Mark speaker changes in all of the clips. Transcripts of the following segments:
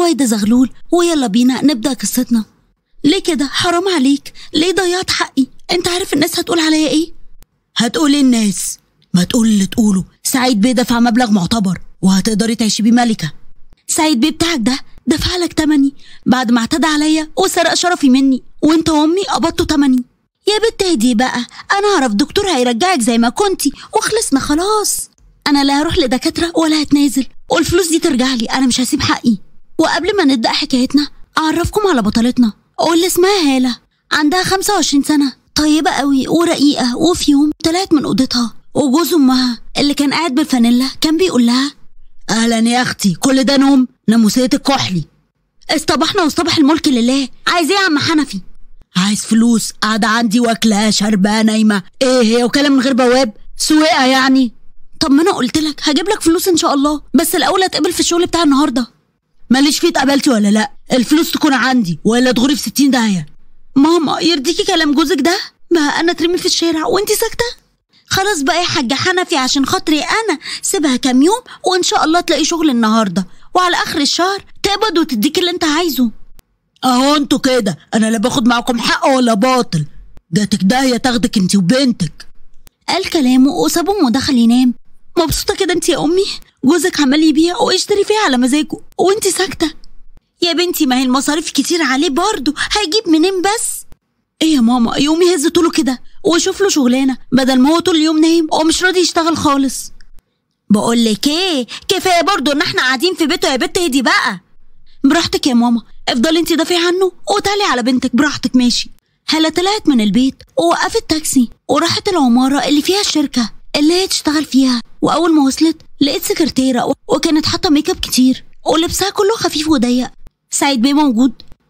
Speaker 1: فوايد زغلول ويلا بينا نبدأ قصتنا ليه كده حرام عليك ليه ضيعت حقي انت عارف الناس هتقول عليا ايه هتقول إيه الناس ما تقول اللي تقوله سعيد بيه دفع مبلغ معتبر وهتقدري تعيشي بيه ملكة سعيد بيه بتاعك ده دفع لك تمني بعد ما اعتدى عليا وسرق شرفي مني وانت وامي قبضتوا تمني يا بنت هدي بقى انا اعرف دكتور هيرجعك زي ما كنتي وخلصنا خلاص انا لا هروح لدكاتره ولا هتنازل والفلوس دي ترجع لي انا مش هسيب حقي وقبل ما نبدا حكايتنا اعرفكم على بطلتنا واللي اسمها هاله عندها 25 سنه طيبه قوي ورقيقه وفي يوم طلعت من اوضتها وجوز امها اللي كان قاعد بالفانيلا كان بيقول لها اهلا يا اختي كل ده نوم ناموسيه الكحلي اصطبحنا واصطبح الملك لله عايز ايه يا عم حنفي عايز فلوس قاعدة عندي واكلة شاربة نايمة ايه هي وكلام من غير بواب سواقة يعني طب ما انا قلت لك هجيب لك فلوس ان شاء الله بس الاول اتقبل في الشغل بتاع النهارده ماليش فيه اتقبلتي ولا لا الفلوس تكون عندي ولا تغري في 60 داهية ماما يرضيكي كلام جوزك ده ما انا اترمي في الشارع وانتي ساكتة خلاص بقى يا حاجة حنفي عشان خاطري انا سيبها كام يوم وان شاء الله تلاقي شغل النهارده وعلى اخر الشهر تقبض وتديك اللي انت عايزه اهو انتوا كده انا لا باخد معاكم حق ولا باطل جاتك داهية تاخدك انت وبنتك قال كلامه وساب امه دخل ينام مبسوطة كده انت يا امي جوزك عمال يبيع ويشتري فيها على مزاجه وانت ساكتة يا بنتي ما هي المصاريف كتير عليه برضه هيجيب منين بس ايه يا ماما يقوم يهز طوله كده ويشوف له شغلانه بدل ما هو طول اليوم نايم ومش راضي يشتغل خالص بقول لك ايه كفايه برضه ان احنا قاعدين في بيته يا بنت هدي بقى براحتك يا ماما افضلي انت دافعي عنه وتعالي على بنتك براحتك ماشي هلا طلعت من البيت ووقفت تاكسي وراحت العماره اللي فيها الشركه اللي هي تشتغل فيها واول ما وصلت لقيت سكرتيره وكانت حاطه ميك اب كتير ولبسها كله خفيف وضيق سعيد بيه موجود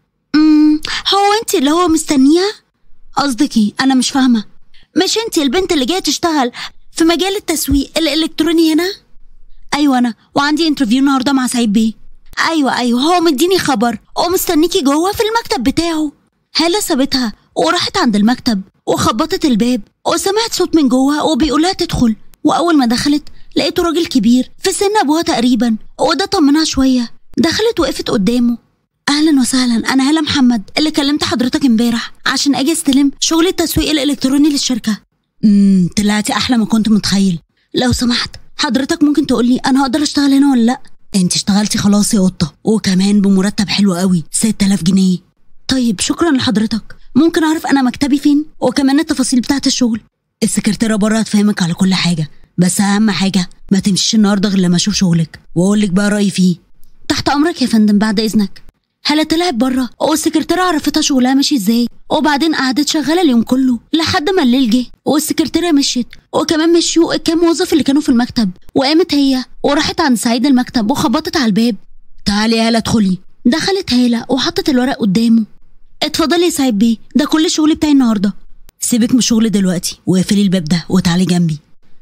Speaker 1: امم هو انت اللي هو مستنيها قصدك ايه انا مش فاهمه مش انت البنت اللي جايه تشتغل في مجال التسويق الالكتروني هنا ايوه انا وعندي انترفيو النهارده مع سعيد بيه ايوه ايوه هو مديني خبر ومستنيكي جوه في المكتب بتاعه هالة سابتها وراحت عند المكتب وخبطت الباب وسمعت صوت من جوه وبيقولها تدخل واول ما دخلت لقيته راجل كبير في سن ابوها تقريبا وده طمنها شويه دخلت وقفت قدامه اهلا وسهلا انا هاله محمد اللي كلمت حضرتك امبارح عشان اجي استلم شغل التسويق الالكتروني للشركه امم طلعتي احلى ما كنت متخيل لو سمحت حضرتك ممكن تقولي انا هقدر اشتغل هنا ولا لا انت اشتغلتي خلاص يا قطه وكمان بمرتب حلو قوي 6000 جنيه طيب شكرا لحضرتك ممكن اعرف انا مكتبي فين وكمان التفاصيل بتاعت الشغل السكرتيره بره هتفهمك على كل حاجه بس اهم حاجه ما تمشيش النهارده غير لما اشوف شغلك واقول لك بقى رايي فيه تحت امرك يا فندم بعد اذنك هلا طلعت بره والسكرتيره عرفتها شغلها ماشي ازاي وبعدين قعدت شغاله اليوم كله لحد ما الليل جه والسكرتيره مشيت وكمان مشيوا الكام موظف اللي كانوا في المكتب وقامت هي وراحت عند سعيد المكتب وخبطت على الباب تعالي يا هلا ادخلي دخلت هاله وحطت الورق قدامه اتفضلي يا سعيد بيه ده كل الشغل بتاعي النهارده سيبك من الشغل دلوقتي واقفلي الباب ده وتعالي جنبي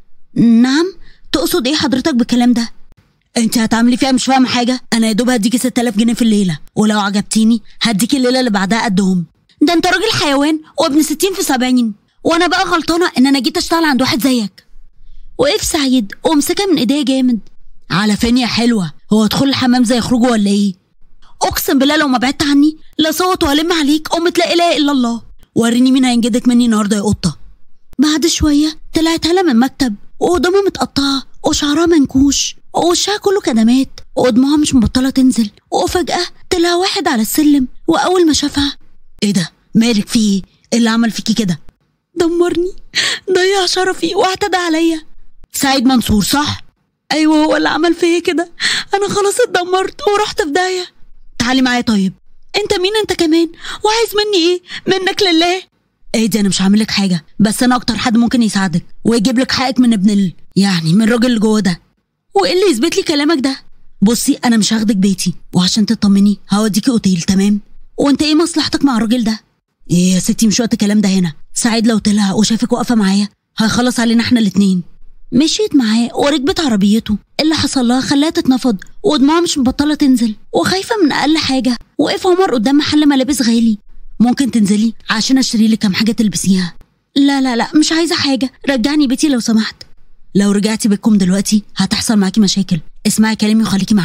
Speaker 1: نعم تقصد ايه حضرتك بالكلام ده انت هتعملي فيها مش فاهمه حاجه انا يا دوب هديكي 6000 جنيه في الليله ولو عجبتيني هديكي الليله اللي بعدها قدهم ده انت راجل حيوان وابن 60 في 70 وانا بقى غلطانه ان انا جيت اشتغل عند واحد زيك وقف سعيد ومسكها من ايديا جامد على فين يا حلوه هو ادخل الحمام زي يخرجوا ولا ايه اقسم بالله لو ما بعدت عني لا صوت والم عليك ام لا اله الا الله وريني مين هينجدك مني النهارده يا قطه بعد شويه طلعت هلا من مكتب وقدامها متقطعه وشعرها منكوش ووشها كله كدمات ودموعها مش مبطله تنزل وفجاه طلع واحد على السلم واول ما شافها ايه ده مالك في ايه إيه اللي عمل فيكي كده دمرني ضيع شرفي واعتدى عليا سعيد منصور صح ايوه هو اللي عمل فيا كده انا خلاص اتدمرت ورحت في داهيه تعالي معايا طيب انت مين انت كمان وعايز مني ايه منك لله ايه دي انا مش هعمل لك حاجه بس انا اكتر حد ممكن يساعدك ويجيب لك حقك من ابن ال... يعني من الراجل اللي جوه ده وايه اللي يثبت لي كلامك ده بصي انا مش هاخدك بيتي وعشان تطمني هوديكي اوتيل تمام وانت ايه مصلحتك مع الراجل ده ايه يا ستي مش وقت الكلام ده هنا سعيد لو طلع وشافك واقفه معايا هيخلص علينا احنا الاتنين مشيت معاه وركبت عربيته اللي حصل لها خلاها تتنفض ودموعها مش مبطله تنزل وخايفه من اقل حاجه وقف عمر قدام محل ملابس غالي ممكن تنزلي عشان اشتري لك كام حاجه تلبسيها لا لا لا مش عايزه حاجه رجعني بيتي لو سمحت لو رجعتي بيتكم دلوقتي هتحصل معاكي مشاكل اسمعي كلامي وخليكي معايا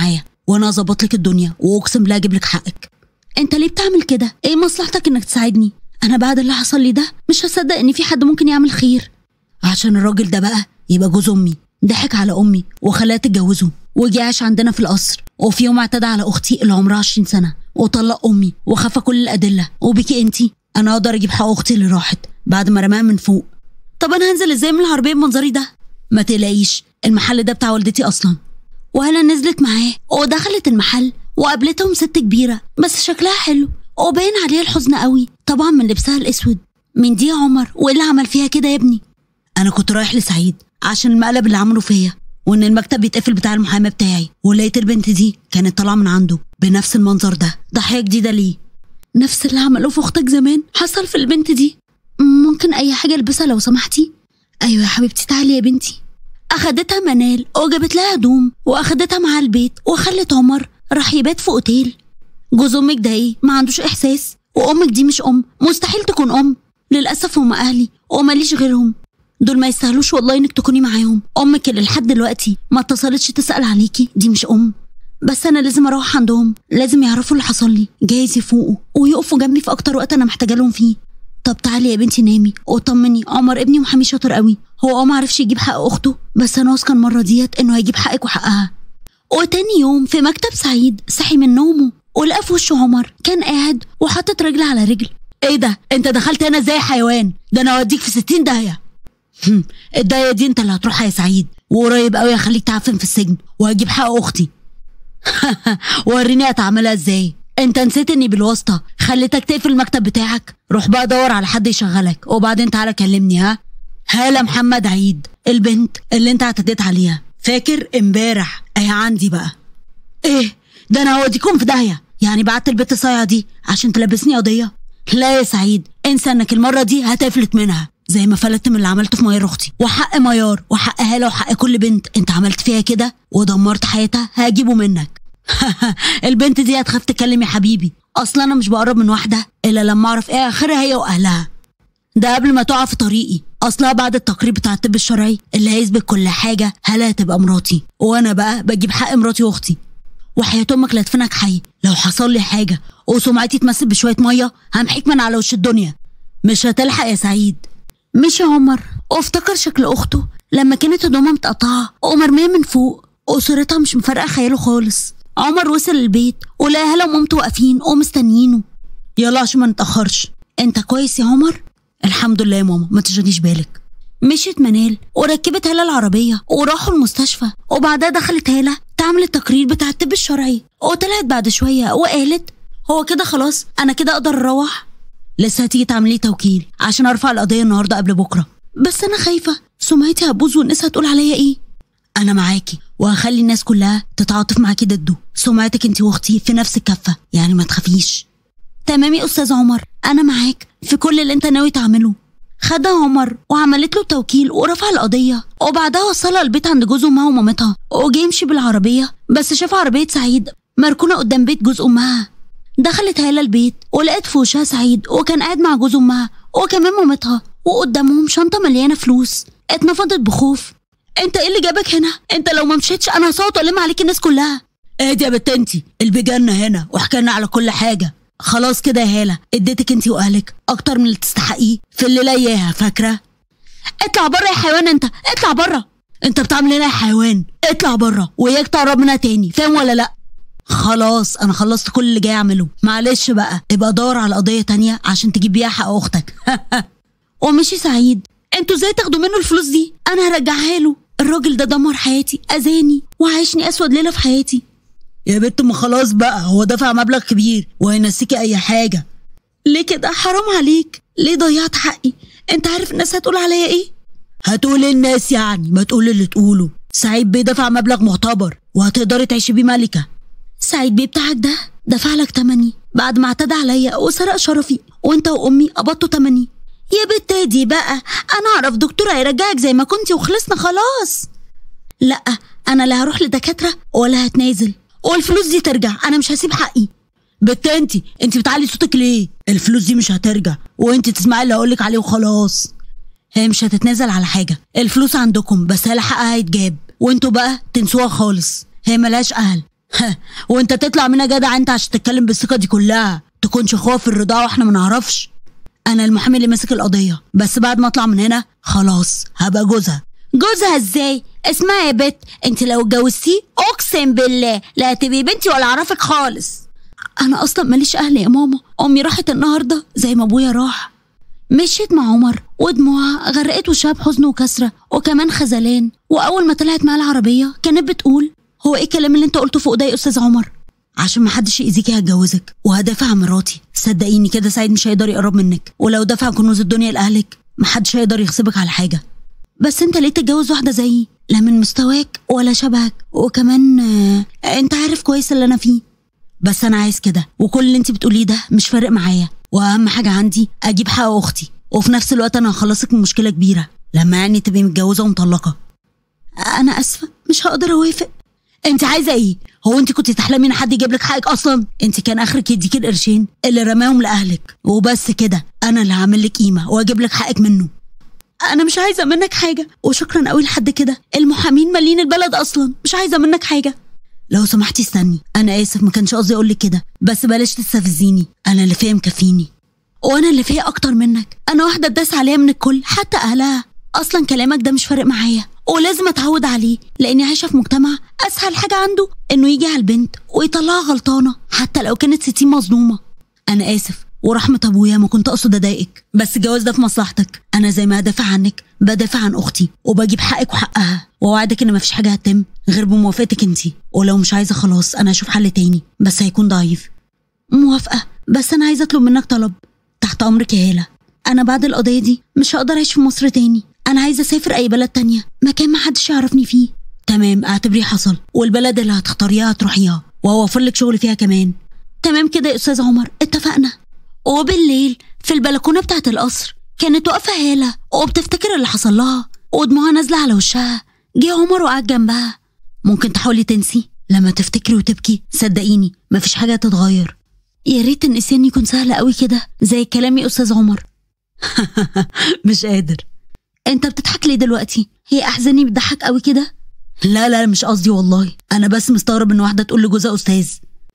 Speaker 1: وانا اظبط لك الدنيا واقسم بالله اجيب لك حقك انت ليه بتعمل كده ايه مصلحتك انك تساعدني انا بعد اللي حصل لي ده مش هصدق ان في حد ممكن يعمل خير عشان الراجل ده بقى يبقى جوز امي ضحك على امي وخلاها تتجوزه وجي عاش عندنا في القصر وفي يوم اعتدى على اختي اللي عمرها 20 سنه وطلق امي وخفى كل الادله وبكي انتي انا اقدر اجيب حق اختي اللي راحت بعد ما رماها من فوق طب انا هنزل ازاي من العربيه بمنظري ده ما تقلقيش المحل ده بتاع والدتي اصلا وهلا نزلت معاه ودخلت المحل وقابلتهم ست كبيره بس شكلها حلو وباين عليها الحزن قوي طبعا من لبسها الاسود من دي يا عمر وايه اللي عمل فيها كده يا ابني انا كنت رايح لسعيد عشان المقلب اللي عمله فيا وان المكتب بيتقفل بتاع المحامي بتاعي ولقيت البنت دي كانت طالعه من عنده بنفس المنظر ده ضحيه جديده ليه نفس اللي عملوه في اختك زمان حصل في البنت دي ممكن اي حاجه البسها لو سمحتي ايوه يا حبيبتي تعالي يا بنتي اخدتها منال وجابت لها هدوم واخدتها معاها البيت وخلت عمر راح يبات في اوتيل جوز امك ده ايه ما عندوش احساس وامك دي مش ام مستحيل تكون ام للاسف هم اهلي وماليش غيرهم دول ما يستاهلوش والله انك تكوني معاهم امك اللي لحد دلوقتي ما اتصلتش تسال عليكي دي مش ام بس انا لازم اروح عندهم لازم يعرفوا اللي حصل لي جايز يفوقوا ويقفوا جنبي في اكتر وقت انا محتاجه لهم فيه طب تعالي يا بنتي نامي وطمني عمر ابني محامي شاطر قوي هو اه معرفش يجيب حق اخته بس انا واثقه المره ديت انه هيجيب حقك وحقها وتاني يوم في مكتب سعيد صحي من نومه ولقى في وشه عمر كان قاعد وحاطط رجل على رجل ايه ده انت دخلت هنا زي حيوان ده انا اوديك في ستين داهيه هم، الداهيه دي انت اللي هتروحها يا سعيد وقريب قوي هخليك تعفن في السجن وهجيب حق اختي وريني هتعملها ازاي انت نسيت اني بالواسطه خليتك تقفل المكتب بتاعك روح بقى دور على حد يشغلك وبعدين تعالى كلمني ها هالة محمد عيد البنت اللي انت اعتديت عليها فاكر امبارح اهي عندي بقى ايه ده انا هوديكم في داهيه يعني بعت البت الصايعه دي عشان تلبسني قضيه لا يا سعيد انسى انك المره دي هتفلت منها زي ما فلتت من اللي عملته في ميار اختي وحق ميار وحق هاله وحق كل بنت انت عملت فيها كده ودمرت حياتها هجيبه منك البنت دي هتخاف تكلم يا حبيبي اصلا انا مش بقرب من واحده الا لما اعرف ايه اخرها هي واهلها ده قبل ما تقع في طريقي اصلها بعد التقرير بتاع الطب الشرعي اللي هيثبت كل حاجه هلا هتبقى مراتي وانا بقى بجيب حق مراتي واختي وحياة امك لا ادفنك حي لو حصل لي حاجه وسمعتي تمثل بشويه ميه همحيك من على وش الدنيا مش هتلحق يا سعيد مشي عمر وافتكر شكل اخته لما كانت هدومها متقطعه ومرميه من فوق وصورتها مش مفارقه خياله خالص عمر وصل البيت ولقى هلا ومامته واقفين ومستنيينه يلا عشان ما نتاخرش انت كويس يا عمر الحمد لله يا ماما ما تشغليش بالك مشيت منال وركبت هالة العربية وراحوا المستشفى وبعدها دخلت هالة تعمل التقرير بتاع الطب الشرعي وطلعت بعد شوية وقالت هو كده خلاص أنا كده أقدر أروح لسه هتيجي تعملي توكيل عشان أرفع القضية النهاردة قبل بكرة بس أنا خايفة سمعتي هتبوظ والناس هتقول عليا إيه أنا معاكي وهخلي الناس كلها تتعاطف معاكي ضده سمعتك انت واختي في نفس الكفة يعني ما تخافيش تمام يا أستاذ عمر أنا معاك في كل اللي أنت ناوي تعمله خدها عمر وعملت له توكيل ورفع القضية وبعدها وصلها البيت عند جوز أمها ومامتها وجه يمشي بالعربية بس شاف عربية سعيد مركونة قدام بيت جوز أمها دخلت هالة البيت ولقت في وشها سعيد وكان قاعد مع جوز أمها وكمان مامتها وقدامهم شنطة مليانة فلوس اتنفضت بخوف انت ايه اللي جابك هنا انت لو ما مشيتش انا هصوت والم عليك الناس كلها اهدي يا بت انتي البيجانة هنا وحكينا على كل حاجة خلاص كده يا هالة اديتك انتي واهلك اكتر من اللي تستحقيه في الليلة اياها فاكرة اطلع بره يا حيوان انت اطلع بره انت بتعمل هنا يا حيوان اطلع بره وياك تقرب منها تاني فاهم ولا لا خلاص انا خلصت كل اللي جاي اعمله معلش بقى ابقى دور على قضية تانية عشان تجيب بيها حق اختك ومشي سعيد انتوا ازاي تاخدوا منه الفلوس دي انا هرجعها له الراجل ده دمر حياتي اذاني وعايشني اسود ليله في حياتي يا بنت ما خلاص بقى هو دفع مبلغ كبير وهينسيكي اي حاجه ليه كده حرام عليك ليه ضيعت حقي انت عارف الناس هتقول عليا ايه هتقول إيه الناس يعني ما تقول اللي تقوله سعيد بيه دفع مبلغ معتبر وهتقدري تعيشي بيه ملكه سعيد بيه بتاعك ده دفع لك تمني بعد ما اعتدى عليا وسرق شرفي وانت وامي قبضتوا تمني يا بت دي بقى انا اعرف دكتور هيرجعك زي ما كنتي وخلصنا خلاص لا انا لا هروح لدكاتره ولا هتنازل والفلوس دي ترجع انا مش هسيب حقي بت انتي انت بتعلي صوتك ليه الفلوس دي مش هترجع وانت تسمعي اللي هقولك عليه وخلاص هي مش هتتنازل على حاجه الفلوس عندكم بس هي حقها هيتجاب وانتوا بقى تنسوها خالص هي ملهاش اهل وانت تطلع منها جدع انت عشان تتكلم بالثقه دي كلها تكونش خوف الرضاعه واحنا ما نعرفش انا المحامي اللي ماسك القضيه بس بعد ما اطلع من هنا خلاص هبقى جوزها جوزها ازاي اسمعي يا بت انت لو اتجوزتيه اقسم بالله لا تبقي بنتي ولا اعرفك خالص انا اصلا ماليش اهل يا ماما امي راحت النهارده زي ما ابويا راح مشيت مع عمر ودموعها غرقت وشها بحزن وكسرة وكمان خذلان وأول ما طلعت مع العربية كانت بتقول هو إيه الكلام اللي أنت قلته فوق ده يا أستاذ عمر عشان محدش يأذيكي هتجوزك وهدافع عن مراتي صدقيني كده سعيد مش هيقدر يقرب منك ولو دفع كنوز الدنيا لأهلك محدش هيقدر يغصبك على حاجة بس انت ليه تتجوز واحدة زيي لا من مستواك ولا شبهك وكمان آه انت عارف كويس اللي انا فيه بس انا عايز كده وكل اللي انت بتقوليه ده مش فارق معايا واهم حاجه عندي اجيب حق اختي وفي نفس الوقت انا هخلصك من مشكله كبيره لما يعني تبقي متجوزه ومطلقه انا اسفه مش هقدر اوافق انت عايزه ايه هو انت كنت تحلمي ان حد يجيب لك حقك اصلا انت كان اخرك يديكي القرشين اللي رماهم لاهلك وبس كده انا اللي هعمل لك قيمه واجيب لك حقك منه انا مش عايزه منك حاجه وشكرا قوي لحد كده المحامين مالين البلد اصلا مش عايزه منك حاجه لو سمحتي استني انا اسف ما كانش قصدي اقول لك كده بس بلاش تستفزيني انا اللي فيا مكفيني وانا اللي فيا اكتر منك انا واحده اتداس عليها من الكل حتى اهلها اصلا كلامك ده مش فارق معايا ولازم اتعود عليه لاني عايشه في مجتمع اسهل حاجه عنده انه يجي على البنت ويطلعها غلطانه حتى لو كانت ستين مظلومه انا اسف ورحمة أبويا ما كنت أقصد أضايقك بس الجواز ده في مصلحتك أنا زي ما أدافع عنك بدافع عن أختي وبجيب حقك وحقها وأوعدك إن مفيش حاجة هتتم غير بموافقتك أنتي ولو مش عايزة خلاص أنا هشوف حل تاني بس هيكون ضعيف موافقة بس أنا عايزة أطلب منك طلب تحت أمرك يا هالة أنا بعد القضية دي مش هقدر أعيش في مصر تاني أنا عايزة أسافر أي بلد تانية مكان محدش يعرفني فيه تمام اعتبريه حصل والبلد اللي هتختاريها هتروحيها وهوفر لك شغل فيها كمان تمام كده يا أستاذ عمر اتفقنا وبالليل في البلكونة بتاعت القصر كانت واقفة هالة وبتفتكر اللي حصل لها ودموعها نازلة على وشها جه عمر وقعد جنبها ممكن تحاولي تنسي لما تفتكري وتبكي صدقيني مفيش حاجة تتغير يا ريت النسيان يكون سهل قوي كده زي كلامي أستاذ عمر مش قادر انت بتضحك ليه دلوقتي هي احزاني بتضحك قوي كده لا لا مش قصدي والله انا بس مستغرب ان واحده تقول لجوزها استاذ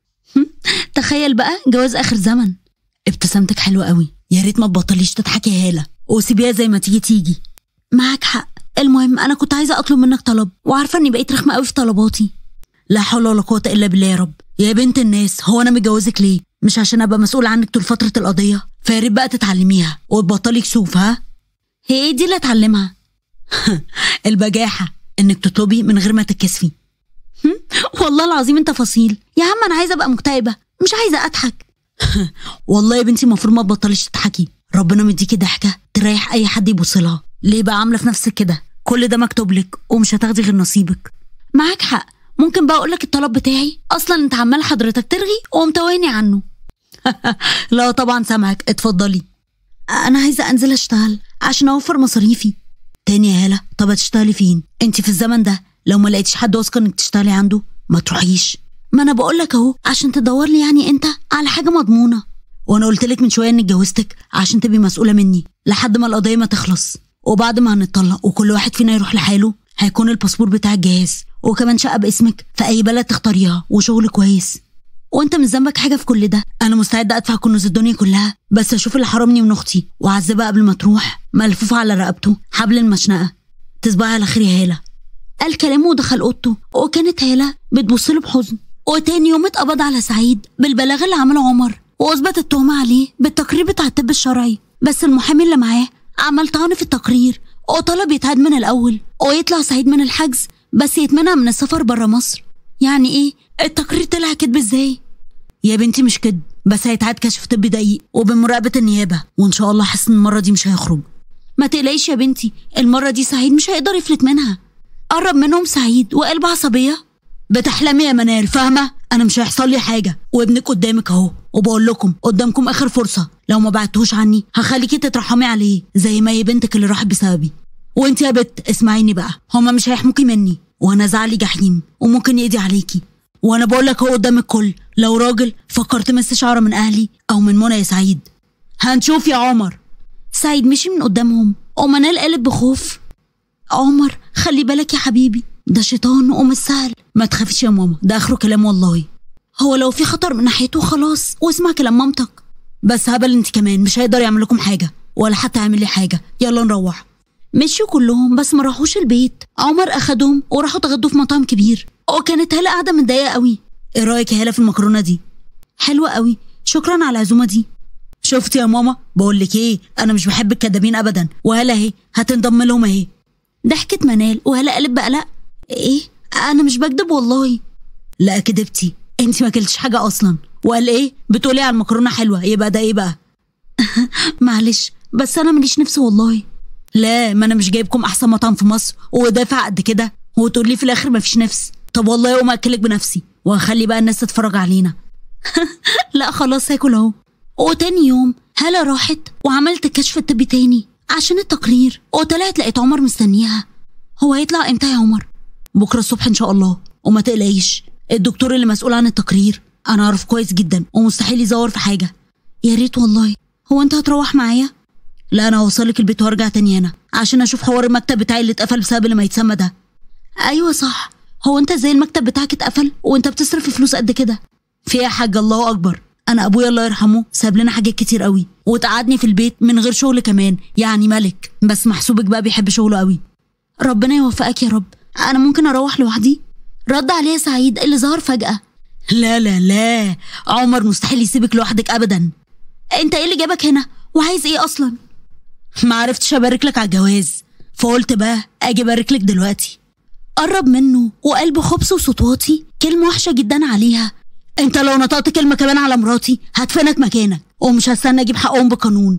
Speaker 1: تخيل بقى جواز اخر زمن ابتسامتك حلوه قوي يا ريت ما تبطليش تضحكي يا هاله وسيبيها زي ما تيجي تيجي معاك حق المهم انا كنت عايزه اطلب منك طلب وعارفه اني بقيت رخمه قوي في طلباتي لا حول ولا قوه الا بالله يا رب يا بنت الناس هو انا متجوزك ليه مش عشان ابقى مسؤول عنك طول فتره القضيه فيا ريت بقى تتعلميها وتبطلي كسوف ها هي ايه دي اللي اتعلمها البجاحه انك تطلبي من غير ما تتكسفي والله العظيم انت فصيل يا عم انا عايزه ابقى مكتئبه مش عايزه اضحك والله يا بنتي المفروض ما تبطليش تضحكي ربنا مديكي ضحكه تريح اي حد يبص لها ليه بقى عامله في نفسك كده كل ده مكتوب لك ومش هتاخدي غير نصيبك معاك حق ممكن بقى اقول لك الطلب بتاعي اصلا انت عمال حضرتك ترغي ومتواني عنه لا طبعا سامعك اتفضلي انا عايزه انزل اشتغل عشان اوفر مصاريفي تاني يا هلا طب هتشتغلي فين انت في الزمن ده لو ما لقيتش حد واثقه انك تشتغلي عنده ما تروحيش ما انا بقول لك اهو عشان تدور لي يعني انت على حاجه مضمونه وانا قلت لك من شويه اني اتجوزتك عشان تبقي مسؤوله مني لحد ما القضيه ما تخلص وبعد ما هنتطلق وكل واحد فينا يروح لحاله هيكون الباسبور بتاعك جاهز وكمان شقه باسمك في اي بلد تختاريها وشغل كويس وانت مش ذنبك حاجه في كل ده انا مستعده ادفع كنوز الدنيا كلها بس اشوف اللي حرمني من اختي واعذبها قبل ما تروح ملفوفه على رقبته حبل المشنقه تصبحي على خير يا هاله قال كلامه ودخل اوضته وكانت هاله بتبص له بحزن وتاني يوم اتقبض على سعيد بالبلاغ اللي عمله عمر واثبت التهمه عليه بالتقرير بتاع الطب الشرعي بس المحامي اللي معاه عمل طعن في التقرير وطلب يتعاد من الاول ويطلع سعيد من الحجز بس يتمنع من السفر بره مصر يعني ايه التقرير طلع كدب ازاي يا بنتي مش كدب بس هيتعاد كشف طبي دقيق وبمراقبه النيابه وان شاء الله حاسس ان المره دي مش هيخرج ما تقلقيش يا بنتي المره دي سعيد مش هيقدر يفلت منها قرب منهم سعيد وقلب عصبيه بتحلمي يا منال فاهمه انا مش هيحصل لي حاجه وابنك قدامك اهو وبقول لكم قدامكم اخر فرصه لو ما بعتوش عني هخليكي تترحمي عليه زي ما هي بنتك اللي راحت بسببي وانت يا بت اسمعيني بقى هما مش هيحموكي مني وانا زعلي جحيم وممكن يقضي عليكي وانا بقول لك هو قدام الكل لو راجل فكر تمس شعره من اهلي او من منى يا سعيد هنشوف يا عمر سعيد مشي من قدامهم ومنال قالت بخوف عمر خلي بالك يا حبيبي ده شيطان ومش سهل ما تخافيش يا ماما ده اخره كلام والله هو لو في خطر من ناحيته خلاص واسمع كلام مامتك بس هبل انت كمان مش هيقدر يعمل لكم حاجه ولا حتى يعمل لي حاجه يلا نروح مشيوا كلهم بس ما راحوش البيت عمر اخدهم وراحوا اتغدوا في مطعم كبير وكانت هاله قاعده متضايقه قوي ايه رايك يا هاله في المكرونه دي حلوه قوي شكرا على العزومه دي شفت يا ماما بقول لك ايه انا مش بحب الكدابين ابدا وهلا اهي هتنضم لهم اهي ضحكت منال وهلا قالت بقلق ايه انا مش بكدب والله لا كدبتي انت ما اكلتش حاجه اصلا وقال ايه بتقولي على المكرونه حلوه يبقى ده ايه بقى معلش بس انا ماليش نفس والله لا ما انا مش جايبكم احسن مطعم في مصر ودافع قد كده وتقول لي في الاخر مفيش نفس طب والله يوم اكلك بنفسي وهخلي بقى الناس تتفرج علينا لا خلاص هاكل اهو وتاني يوم هلا راحت وعملت الكشف الطبي تاني عشان التقرير وطلعت لقيت عمر مستنيها هو هيطلع امتى يا عمر بكره الصبح ان شاء الله وما تقلقيش الدكتور اللي مسؤول عن التقرير انا اعرف كويس جدا ومستحيل يزور في حاجه يا ريت والله هو انت هتروح معايا لا انا هوصلك البيت وارجع تاني هنا عشان اشوف حوار المكتب بتاعي اللي اتقفل بسبب اللي ما يتسمى ده ايوه صح هو انت ازاي المكتب بتاعك اتقفل وانت بتصرف فلوس قد كده في يا حاج الله اكبر انا ابويا الله يرحمه ساب لنا حاجات كتير قوي وتقعدني في البيت من غير شغل كمان يعني ملك بس محسوبك بقى بيحب شغله قوي ربنا يوفقك يا رب انا ممكن اروح لوحدي رد عليه سعيد اللي ظهر فجأة لا لا لا عمر مستحيل يسيبك لوحدك ابدا انت ايه اللي جابك هنا وعايز ايه اصلا ما عرفتش ابارك لك على الجواز فقلت بقى اجي ابارك لك دلوقتي قرب منه وقلب خبز وصوت واطي كلمة وحشة جدا عليها انت لو نطقت كلمة كمان على مراتي هدفنك مكانك ومش هستنى اجيب حقهم بقانون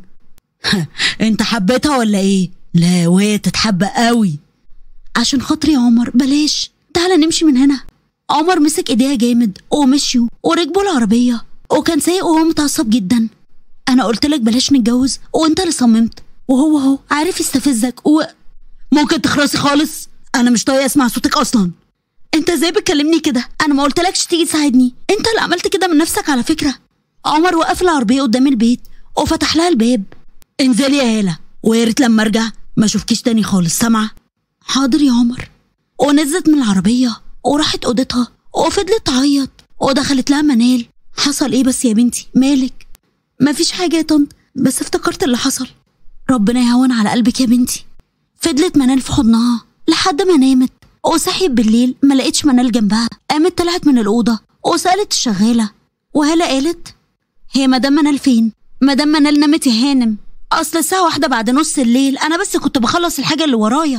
Speaker 1: انت حبيتها ولا ايه لا وهي تتحب قوي عشان خاطري يا عمر بلاش تعالى نمشي من هنا عمر مسك ايديها جامد ومشيوا وركبوا العربية وكان سايق وهو متعصب جدا انا قلت لك بلاش نتجوز وانت اللي صممت وهو اهو عارف يستفزك و ممكن تخرسي خالص انا مش طايقه اسمع صوتك اصلا انت ازاي بتكلمني كده انا ما قلتلكش تيجي تساعدني انت اللي عملت كده من نفسك على فكره عمر وقف العربيه قدام البيت وفتح لها الباب انزلي يا هاله ويا ريت لما ارجع ما اشوفكيش تاني خالص سامعه حاضر يا عمر ونزلت من العربيه وراحت اوضتها وفضلت تعيط ودخلت لها منال حصل ايه بس يا بنتي مالك مفيش حاجه يا طنط بس افتكرت اللي حصل ربنا يهون على قلبك يا بنتي فضلت منال في حضنها لحد ما نامت وصحيت بالليل ما لقيتش منال جنبها قامت طلعت من الأوضة وسألت الشغالة وهلا قالت هي مدام منال فين؟ مدام منال نامت يا هانم أصل الساعة واحدة بعد نص الليل أنا بس كنت بخلص الحاجة اللي ورايا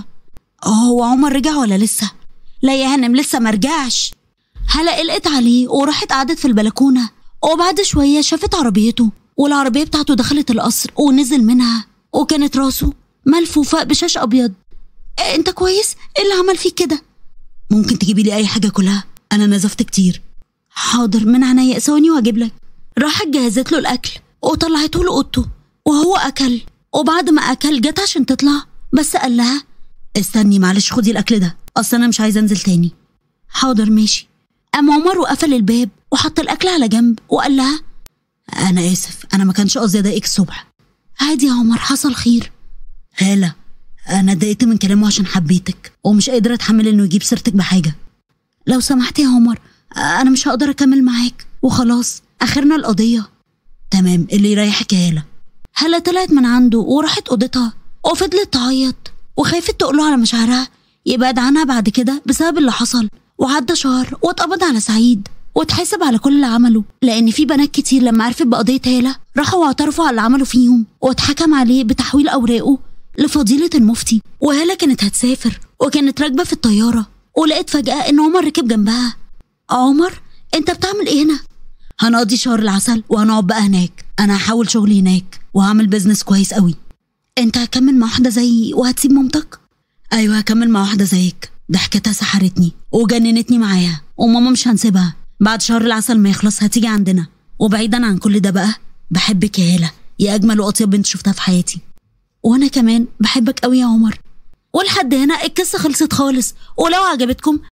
Speaker 1: هو عمر رجع ولا لسه؟ لا يا هانم لسه مرجعش هلا قلقت عليه وراحت قعدت في البلكونة وبعد شوية شافت عربيته والعربية بتاعته دخلت القصر ونزل منها وكانت راسه ملفوفة بشاش أبيض انت كويس ايه اللي عمل فيك كده ممكن تجيبي لي اي حاجه كلها انا نزفت كتير حاضر من عينيا ثواني واجيب لك راحت جهزت له الاكل وطلعته له اوضته وهو اكل وبعد ما اكل جت عشان تطلع بس قال لها استني معلش خدي الاكل ده اصل انا مش عايزه انزل تاني حاضر ماشي قام عمر وقفل الباب وحط الاكل على جنب وقال لها انا اسف انا ما كانش قصدي اضايقك الصبح عادي يا عمر حصل خير هاله انا اتضايقت من كلامه عشان حبيتك ومش قادره اتحمل انه يجيب سيرتك بحاجه لو سمحت يا عمر انا مش هقدر اكمل معاك وخلاص اخرنا القضيه تمام اللي يريحك يا هاله هلا طلعت من عنده وراحت اوضتها وفضلت تعيط وخافت تقوله على مشاعرها يبعد عنها بعد كده بسبب اللي حصل وعدى شهر واتقبض على سعيد واتحاسب على كل اللي عمله لان في بنات كتير لما عرفت بقضيه هاله راحوا واعترفوا على اللي عملوا فيهم واتحكم عليه بتحويل اوراقه لفضيلة المفتي وهالة كانت هتسافر وكانت راكبة في الطيارة ولقيت فجأة إن عمر ركب جنبها عمر أنت بتعمل إيه هنا؟ هنقضي شهر العسل وهنقعد بقى هناك أنا هحاول شغلي هناك وهعمل بيزنس كويس قوي أنت هتكمل مع واحدة زيي وهتسيب مامتك؟ أيوة هكمل مع واحدة زيك ضحكتها سحرتني وجننتني معاها وماما مش هنسيبها بعد شهر العسل ما يخلص هتيجي عندنا وبعيدا عن كل ده بقى بحبك يا هالة يا أجمل وأطيب بنت شفتها في حياتي وانا كمان بحبك قوي يا عمر ولحد هنا القصه خلصت خالص ولو عجبتكم